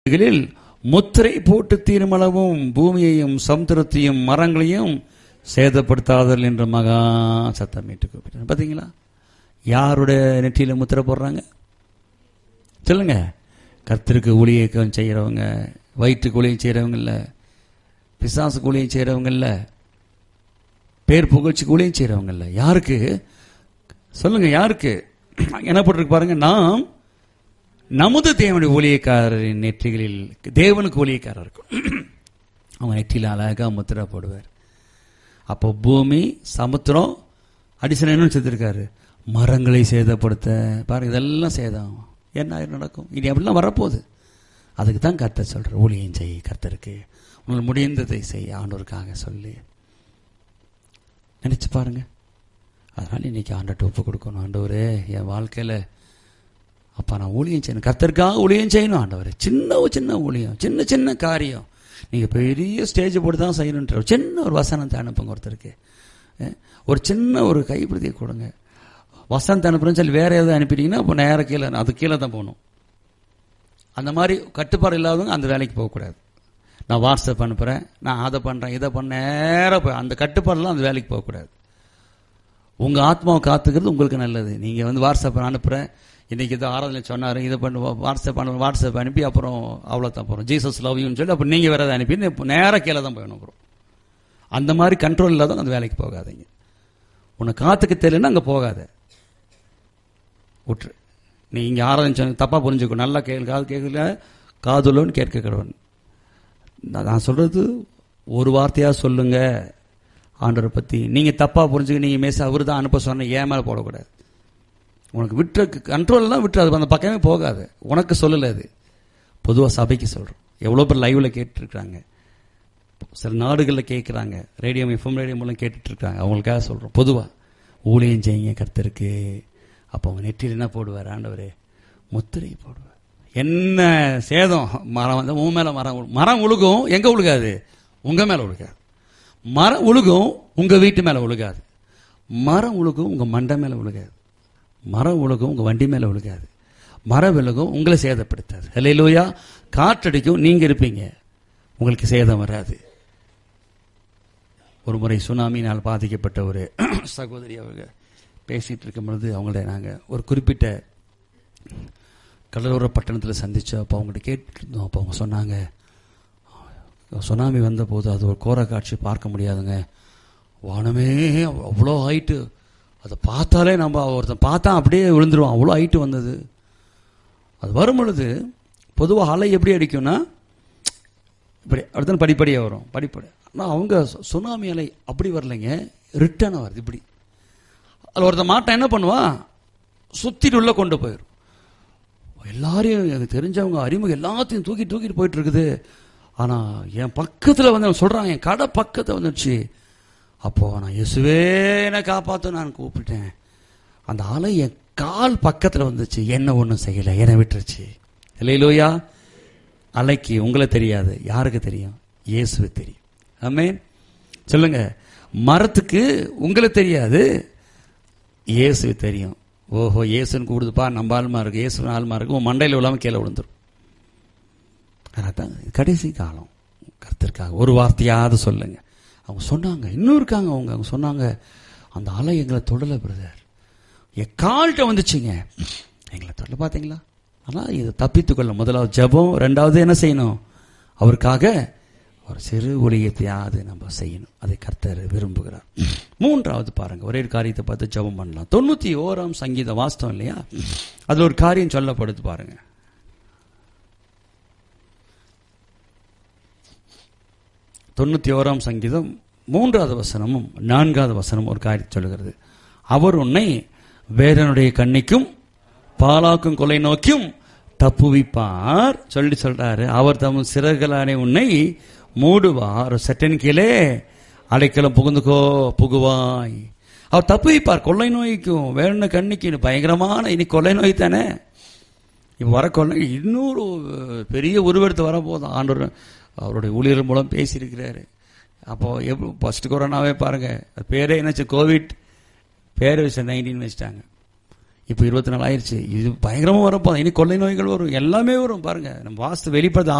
களில் முத்திரை போட்டு தீருமளவும் பூமியையும் சமுத்திரத்தையும் மரங்களையும் சேதப்படுத்தாதல் என்ற மகா சத்தமிட்டு கூப்பிட்டார் பாத்தீங்களா யாருடைய நெற்றியில முத்திரை போடுறாங்க சொல்லுங்க கர்த்தருக்கு ஊழியக்கம் செய்யறவங்க வயிற்றுக்கு ஊழியம் செய்யறவங்க இல்ல பிசாசுக்கு ஊழியம் செய்யறவங்க இல்ல பேர் புகழ்ச்சிக்கு ஊழியம் செய்யறவங்க இல்ல யாருக்கு சொல்லுங்க யாருக்கு என்ன போட்டிருக்கு பாருங்க நாம் நமது தேவனுடைய ஊழியக்காரரின் நெற்றிகளில் தேவனுக்கு ஊழியக்காரர் இருக்கும் அவன் நெற்றியில் அழகா முத்திரை போடுவார் அப்போ பூமி சமுத்திரம் அடிசன் என்ன செஞ்சிருக்காரு மரங்களை சேதப்படுத்த பாருங்க இதெல்லாம் சேதம் என்ன ஆயிரம் நடக்கும் இனி அப்படிலாம் வரப்போகுது அதுக்கு தான் கர்த்தர் சொல்ற ஊழியம் செய் கர்த்தருக்கு உங்கள் முடிந்ததை செய் ஆண்டோருக்காக சொல்லி நினைச்சு பாருங்க அதனால இன்னைக்கு ஆண்டர்கிட்ட ஒப்பு கொடுக்கணும் ஆண்டவரே என் வாழ்க்கையில அப்பா நான் ஊழியம் செய்யணும் கர்த்தருக்காக ஊழியம் செய்யணும் ஆண்டவரே சின்ன ஒரு சின்ன ஊழியம் சின்ன சின்ன காரியம் நீங்க பெரிய ஸ்டேஜ் போட்டு தான் செய்யணுன்ற சின்ன ஒரு வசனத்தை அனுப்புங்க ஒருத்தருக்கு அஹ், ஒரு சின்ன ஒரு கைப்பிரதியை கொடுங்க வசனத்தை அனுப்புறேன்னு சொல்லி வேற ஏதாவது அனுப்பிட்டீங்கன்னா அப்போ நேரம் கீழே அது கீழே தான் போகணும் அந்த மாதிரி கட்டுப்பாடு இல்லாதவங்க அந்த வேலைக்கு போகக்கூடாது நான் வாட்ஸ்அப் அனுப்புறேன் நான் அதை பண்றேன் இதை பண்ண நேரம் போய் அந்த கட்டுப்பாடுலாம் அந்த வேலைக்கு போகக்கூடாது உங்க ஆத்மாவை காத்துக்கிறது உங்களுக்கு நல்லது நீங்க வந்து வாட்ஸ்அப் அனுப்புறேன் இன்னைக்கு இதை ஆராதனை சொன்னாரு இதை பண்ணு வாட்ஸ்அப் அனு வாட்ஸ்அப் அனுப்பி அப்புறம் அவ்வளோதான் போகிறோம் ஜீசஸ் லவ் யூன்னு சொல்லி அப்புறம் நீங்க வேற எதாவது அனுப்பி இப்போ நேராக கீழே தான் போயணும் அப்புறம் அந்த மாதிரி கண்ட்ரோல் இல்லாதவங்க அந்த வேலைக்கு போகாதீங்க உன்னை காத்துக்க தெரியலன்னா அங்கே போகாத விட்டுரு நீ இங்கே ஆராதனை சொன்ன தப்பாக புரிஞ்சுக்கோ நல்லா கேள் காது கேட்கல காதுலன்னு கேட்க கடவுன் நான் நான் சொல்றது ஒரு வார்த்தையா சொல்லுங்க ஆண்டவரை பத்தி நீங்க தப்பா புரிஞ்சுக்க நீங்க மேச அவரு தான் அனுப்ப சொன்ன ஏன் மேல போடக்கூடாது உனக்கு விட்டுற கண்ட்ரோல் தான் விட்டுரு அது அந்த பக்கமே போகாது உனக்கு சொல்லல அது பொதுவா சபைக்கு சொல்றோம் எவ்வளவு பேர் லைவ்ல கேட்டுட்டு இருக்காங்க சில நாடுகளில் கேட்குறாங்க ரேடியோ எஃப்எம் ரேடியோ மூலம் கேட்டுட்டு இருக்காங்க அவங்களுக்காக சொல்றோம் பொதுவா ஊழியம் செய்யுங்க கர்த்தருக்கு அப்போ அவங்க நெற்றியில் என்ன போடுவார் ஆண்டவரே முத்திரை போடுவார் என்ன சேதம் மரம் வந்து உன் மேல மரம் உழு- மரம் உழுகும் எங்க உழுகாது உங்க மேல உழுகாது மரம் உழுகும் உங்க வீட்டு மேல உழுகாது மரம் உழுகும் உங்க மண்டை மேல உழுகாது மரம் உழுகும் உங்க வண்டி மேல உழுகாது மரம் விழுகும் உங்களை சேதப்படுத்தாது இல்லையிலோயா காற்றடிக்கும் நீங்க இருப்பீங்க உங்களுக்கு சேதம் வராது ஒரு முறை சுனாமினால் பாதிக்கப்பட்ட ஒரு சகோதரி அவங்க பேசிட்டு இருக்கும் பொழுது அவங்கள நாங்கள் ஒரு குறிப்பிட்ட கடலோர பட்டணத்தில் சந்திச்சோம் அப்போ அவங்கள்ட்ட கேட்டுருந்தோம் அப்போ அவங்க சொன்னாங்க சுனாமி வந்தபோது அது ஒரு கோர காட்சி பார்க்க முடியாதுங்க வானமே அவ்வளோ ஹைட்டு அதை பார்த்தாலே நம்ம ஒருத்தன் பார்த்தா அப்படியே விழுந்துருவான் அவ்வளோ ஹைட்டு வந்தது அது வரும் பொழுது பொதுவாக அலை எப்படி அடிக்கும்னா இப்படி அடுத்த படிப்படியாக வரும் படிப்படி ஆனால் அவங்க சு- சுனாமி அலை அப்படி வரலைங்க ரிட்டர்னாக வருது இப்படி அதில் ஒருத்தன் மாட்டான் என்ன பண்ணுவான் சுத்திட்டு உள்ள கொண்டு போயிடும் எல்லாரையும் எனக்கு தெரிஞ்சவங்க அறிமுகம் எல்லாத்தையும் தூக்கி தூக்கிட்டு போயிட்டு இருக்குது ஆனா என் பக்கத்துல வந்து அவன் சொல்றான் என் கடை பக்கத்துல வந்துடுச்சு அப்போ நான் இயேசுவே என்னை காப்பாத்த நான் கூப்பிட்டேன் அந்த அலை என் கால் பக்கத்துல வந்துச்சு என்ன ஒண்ணும் செய்யல என்னை விட்டுருச்சு இல்லையிலோயா அலைக்கு உங்களை தெரியாது யாருக்கு தெரியும் இயேசுவே தெரியும் ஆமென் சொல்லுங்க மரத்துக்கு உங்களை தெரியாது இயேசு தெரியும் ஓஹோ இயேசுன்னு கூடுதுப்பா நம்ம ஆளுமா இருக்கு இயேசு ஆளுமா இருக்கு உன் மண்டையில் விழாம கீழே விழுந்துரும் அதான் கடைசி காலம் கர்த்தருக்காக ஒரு வார்த்தையாவது சொல்லுங்க அவங்க சொன்னாங்க இன்னும் இருக்காங்க அவங்க அவங்க சொன்னாங்க அந்த அலை எங்களை தொடல பிரதர் என் கால்கிட்ட வந்துச்சுங்க எங்களை தொடல பார்த்தீங்களா ஆனா இதை தப்பித்துக்கொள்ள முதலாவது ஜெபம் ரெண்டாவது என்ன செய்யணும் அவருக்காக ஒரு சிறு ஊழியத்தையாவது நம்ம செய்யணும் அதை கர்த்தர் விரும்புகிறார் மூன்றாவது பாருங்க ஒரே ஒரு காரியத்தை பார்த்து ஜெபம் பண்ணலாம் தொண்ணூத்தி ஓராம் சங்கீத வாஸ்தவம் இல்லையா அதுல ஒரு காரியம் சொல்லப்படுது பாருங்க தொண்ணூத்தி ஓராம் சங்கீதம் மூன்றாவது வசனமும் நான்காவது வசனமும் ஒரு காரியத்தை சொல்லுகிறது அவர் உன்னை வேறனுடைய கண்ணிக்கும் பாலாக்கும் கொலை நோக்கியும் தப்புவிப்பார் சொல்லி சொல்றாரு அவர் தம் சிறகலானே உன்னை மூடுவார் சட்டன் கீழே அடைக்கலம் புகுந்துக்கோ புகுவாய் அவர் தப்புவிப்பார் கொள்ளை நோய்க்கும் வேற கண்ணிக்கு பயங்கரமான இனி கொள்ளை நோய் தானே இப்போ வர கொள்ளை இன்னொரு பெரிய உருவெடுத்து வரப்போதும் ஆண்டவர் அவருடைய ஊழியர் மூலம் பேசியிருக்கிறாரு அப்போ எப்போ ஃபர்ஸ்ட் கொரோனாவே பாருங்க அது பேரே என்னச்சு கோவிட் பேர் வச்சு நைன்டீன் வச்சுட்டாங்க இப்போ இருபத்தி நாலு ஆயிடுச்சு இது பயங்கரமாக வரப்போ இனி கொள்ளை நோய்கள் வரும் எல்லாமே வரும் பாருங்க நம்ம வாஸ்து வெளிப்படுத்த